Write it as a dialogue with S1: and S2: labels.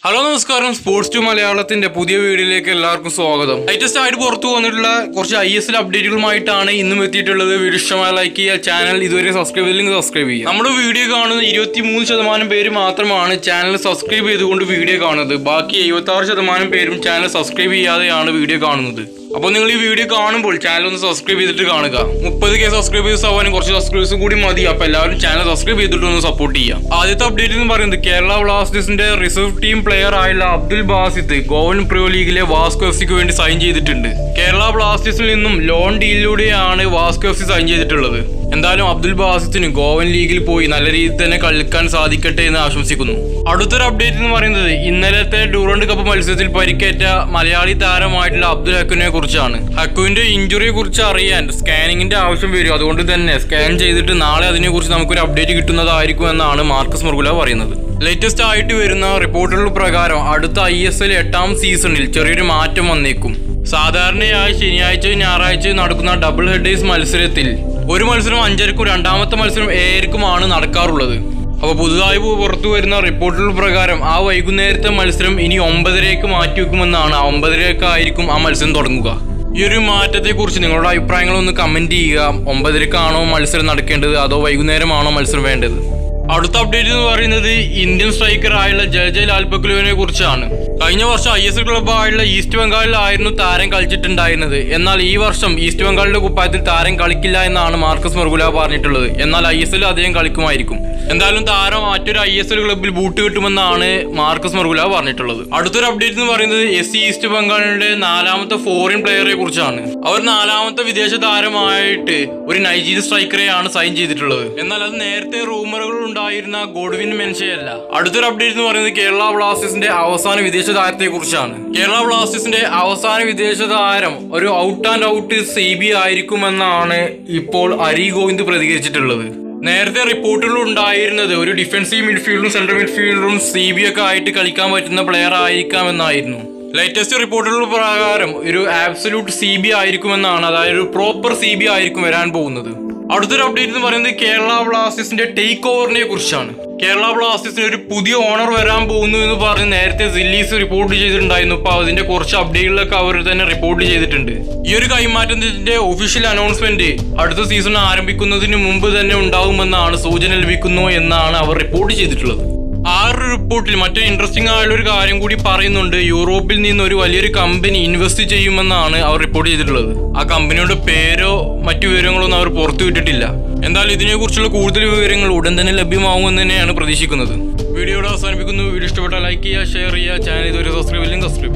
S1: hello നമസ്കാരം sports to മലയാളത്തിന്റെ പുതിയ വീഡിയോയിലേക്ക് എല്ലാവർക്കും സ്വാഗതം ലേറ്റസ്റ്റ് ആയിട്ട് പുറത്തു വന്നിട്ടുള്ള കുറച്ച് ഐ എസ് എൽ അപ്ഡേറ്റുകളുമായിട്ടാണ് ഇന്നും എത്തിയിട്ടുള്ളത് വീഡിയോ ഇഷ്ടമായ ലൈക്ക് ചെയ്യുക ചാനൽ ഇതുവരെ സബ്സ്ക്രൈബ് ചെയ്തില്ലെങ്കിൽ സബ്സ്ക്രൈബ് ചെയ്യുക നമ്മുടെ വീഡിയോ കാണുന്ന ഇരുപത്തി മൂന്ന് ശതമാനം പേര് മാത്രമാണ് ചാനൽ സബ്സ്ക്രൈബ് ചെയ്തുകൊണ്ട് വീഡിയോ കാണുന്നത് ബാക്കി എഴുപത്തി ആറ് ശതമാനം പേരും ചാനൽ സബ്സ്ക്രൈബ് ചെയ്യാതെയാണ് വീഡിയോ കാണുന്നത് അപ്പോൾ നിങ്ങൾ ഈ വീഡിയോ കാണുമ്പോൾ ചാനൽ ഒന്ന് സബ്സ്ക്രൈബ് ചെയ്തിട്ട് കാണുക മുപ്പത് കെ സബ്സ്ക്രൈബേഴ്സ് ആവാനും കുറച്ച് സബ്സ്ക്രൈബേഴ്സ് കൂടി മതി അപ്പോൾ എല്ലാവരും ചാനൽ സബ്സ്ക്രൈബ് ചെയ്തിട്ട് ഒന്ന് സപ്പോർട്ട് ചെയ്യാം ആദ്യത്തെ അപ്ഡേറ്റ് എന്ന് പറയുന്നത് കേരള ബ്ലാസ്റ്റേഴ്സിന്റെ റിസർവ് ടീം പ്ലെയർ ആയുള്ള അബ്ദുൽ ബാസിത്ത് ഗോവൻ പ്രോ ലീഗിലെ വാസ്കോ എഫ് സിക്ക് വേണ്ടി സൈൻ ചെയ്തിട്ടുണ്ട് കേരള ബ്ലാസ്റ്റേഴ്സിൽ നിന്നും ലോൺ ഡീലിലൂടെയാണ് വാസ്കോ എഫ് സി സൈൻ ചെയ്തിട്ടുള്ളത് എന്തായാലും അബ്ദുൽ ബാസിത്തിന് ഗോവൻ ലീഗിൽ പോയി നല്ല രീതിയിൽ തന്നെ കളിക്കാൻ സാധിക്കട്ടെ എന്ന് ആശംസിക്കുന്നു അടുത്തൊരു അപ്ഡേറ്റ് എന്ന് പറയുന്നത് ഇന്നലത്തെ ഡൂറണ്ട് കപ്പ് മത്സരത്തിൽ പരിക്കേറ്റ മലയാളി താരമായിട്ടുള്ള അബ്ദുൽ ഹക്കുവിനെ കുറിച്ചാണ് ഹക്കുവിന്റെ ഇഞ്ചുറിയെ കുറിച്ച് അറിയാൻ സ്കാനിങ്ങിന്റെ ആവശ്യം വരും അതുകൊണ്ട് തന്നെ സ്കാൻ ചെയ്തിട്ട് നാളെ അതിനെക്കുറിച്ച് നമുക്കൊരു അപ്ഡേറ്റ് കിട്ടുന്നതായിരിക്കും എന്നാണ് മാർക്കസ് മുർഗുല പറയുന്നത് ലേറ്റസ്റ്റ് ആയിട്ട് വരുന്ന റിപ്പോർട്ടുകൾ പ്രകാരം അടുത്ത ഐ എസ് എൽ എട്ടാം സീസണിൽ ചെറിയൊരു മാറ്റം വന്നേക്കും സാധാരണയായി ശനിയാഴ്ചയും ഞായറാഴ്ചയും നടക്കുന്ന ഡബിൾ ഹെഡേഴ്സ് മത്സരത്തിൽ ഒരു മത്സരം അഞ്ചരക്കും രണ്ടാമത്തെ മത്സരം ഏഴരക്കുമാണ് നടക്കാറുള്ളത് അപ്പോൾ പുതുതായി പുറത്തു വരുന്ന റിപ്പോർട്ടുകൾ പ്രകാരം ആ വൈകുന്നേരത്തെ മത്സരം ഇനി ഒമ്പതരയ്ക്ക് മാറ്റിവെക്കുമെന്നാണ് ആ ഒമ്പതരക്കായിരിക്കും ആ മത്സരം തുടങ്ങുക ഈ ഒരു മാറ്റത്തെക്കുറിച്ച് നിങ്ങളുടെ അഭിപ്രായങ്ങൾ ഒന്ന് കമന്റ് ചെയ്യുക ഒമ്പതരക്കാണോ മത്സരം നടക്കേണ്ടത് അതോ വൈകുന്നേരമാണോ മത്സരം വേണ്ടത് അടുത്ത അപ്ഡേറ്റ് എന്ന് പറയുന്നത് ഇന്ത്യൻ സ്ട്രൈക്കർ ആയുള്ള ജയജയ് ലാൽപക്ലുവിനെ കുറിച്ചാണ് കഴിഞ്ഞ വർഷം ഐ എസ് എൽ ക്ലബ്ബായുള്ള ഈസ്റ്റ് ബംഗാളിലായിരുന്നു താരം കളിച്ചിട്ടുണ്ടായിരുന്നത് എന്നാൽ ഈ വർഷം ഈസ്റ്റ് ബംഗാളിന്റെ കുപ്പായത്തിൽ താരം കളിക്കില്ല എന്നാണ് മാർക്കസ് മെർഗുല പറഞ്ഞിട്ടുള്ളത് എന്നാൽ ഐ എസ് എൽ അദ്ദേഹം കളിക്കുമായിരിക്കും എന്തായാലും താരം മറ്റൊരു ഐ എസ് എൽ ക്ലബ്ബിൽ ബൂട്ട് കിട്ടുമെന്നാണ് മാർക്കസ് മെർഗുല പറഞ്ഞിട്ടുള്ളത് അടുത്തൊരു അപ്ഡേറ്റ് എന്ന് പറയുന്നത് എസ് സി ഈസ്റ്റ് ബംഗാളിന്റെ നാലാമത്തെ ഫോറിൻ പ്ലെയറെ കുറിച്ചാണ് അവർ നാലാമത്തെ വിദേശ താരമായിട്ട് ഒരു നൈജീരിയൻ സ്ട്രൈക്കറെയാണ് സൈൻ ചെയ്തിട്ടുള്ളത് എന്നാൽ അത് നേരത്തെ റൂമറുകൾ ഉണ്ടായിരുന്ന ഗോഡ്വിൻ മെൻഷയല്ല അടുത്തൊരു അപ്ഡേറ്റ് എന്ന് പറയുന്നത് കേരള ബ്ലാസ്റ്റേഴ്സിന്റെ അവസാന വിദേശ താരത്തെ കുറിച്ചാണ് കേരള ബ്ലാസ്റ്റേഴ്സിന്റെ അവസാന വിദേശ താരം ഒരു out and out C B ആയിരിക്കുമെന്നാണ് ഇപ്പോൾ അരി ഗോവിന്ദ് പ്രതികരിച്ചിട്ടുള്ളത് നേരത്തെ റിപ്പോർട്ടുകൾ ഉണ്ടായിരുന്നത് ഒരു ഡിഫൻസീവ് മിഡ്ഫീൽഡറും സെൻട്രൽ മിഡ്ഫീൽഡറും സി ബി ഒക്കെ ആയിട്ട് കളിക്കാൻ പറ്റുന്ന പ്ലെയർ ആയിരിക്കാമെന്നായിരുന്നു ലേറ്റസ്റ്റ് റിപ്പോർട്ടുകൾ പ്രകാരം ഒരു ആബ്സല്യൂട്ട് സി ബി ആയിരിക്കുമെന്നാണ് അതായത് ഒരു പ്രോപ്പർ സി ബി ആയിരിക്കും വരാൻ പോകുന്നത് അടുത്തൊരു അപ്ഡേറ്റ് എന്ന് പറയുന്നത് കേരള ബ്ലാസ്റ്റേഴ്സിന്റെ ടേക്ക് ഓവറിനെ കുറിച്ചാണ് കേരള ബ്ലാസ്റ്റേഴ്സിന് ഒരു പുതിയ ഓണർ വരാൻ പോകുന്നു എന്ന് പറഞ്ഞ് നേരത്തെ സില്ലീസ് റിപ്പോർട്ട് ചെയ്തിട്ടുണ്ടായിരുന്നു അപ്പോൾ അതിന്റെ കുറച്ച് അപ്ഡേറ്റുകളൊക്കെ അവർ തന്നെ റിപ്പോർട്ട് ചെയ്തിട്ടുണ്ട് ഈ ഒരു കൈമാറ്റത്തിന്റെ ഒഫീഷ്യൽ അനൗൺസ്മെന്റ് അടുത്ത സീസൺ ആരംഭിക്കുന്നതിന് മുമ്പ് തന്നെ ഉണ്ടാകുമെന്നാണ് സൂചന ലഭിക്കുന്നു എന്നാണ് അവർ റിപ്പോർട്ട് ചെയ്തിട്ടുള്ളത് ആ ഒരു റിപ്പോർട്ടിൽ മറ്റൊരു ഇൻട്രസ്റ്റിംഗ് ആയുള്ള ഒരു കാര്യം കൂടി പറയുന്നുണ്ട് യൂറോപ്പിൽ നിന്ന് ഒരു വലിയൊരു കമ്പനി ഇൻവെസ്റ്റ് ചെയ്യുമെന്നാണ് അവർ റിപ്പോർട്ട് ചെയ്തിട്ടുള്ളത് ആ കമ്പനിയുടെ പേരോ മറ്റു വിവരങ്ങളൊന്നും അവർ പുറത്തുവിട്ടിട്ടില്ല എന്തായാലും ഇതിനെക്കുറിച്ചുള്ള കൂടുതൽ വിവരങ്ങൾ ഉടൻ തന്നെ ലഭ്യമാകുമെന്ന് തന്നെയാണ് പ്രതീക്ഷിക്കുന്നത് വീഡിയോയുടെ അവസാനിപ്പിക്കുന്നു വീഡിയോ ഇഷ്ടപ്പെട്ടാൽ ലൈക്ക് ചെയ്യുക ഷെയർ ചെയ്യുക ചാനൽ ഇതുവരെ സബ്സ്ക്രൈബ് ഇല്ലെങ്കിൽ സബ്സ്ക്രൈബ്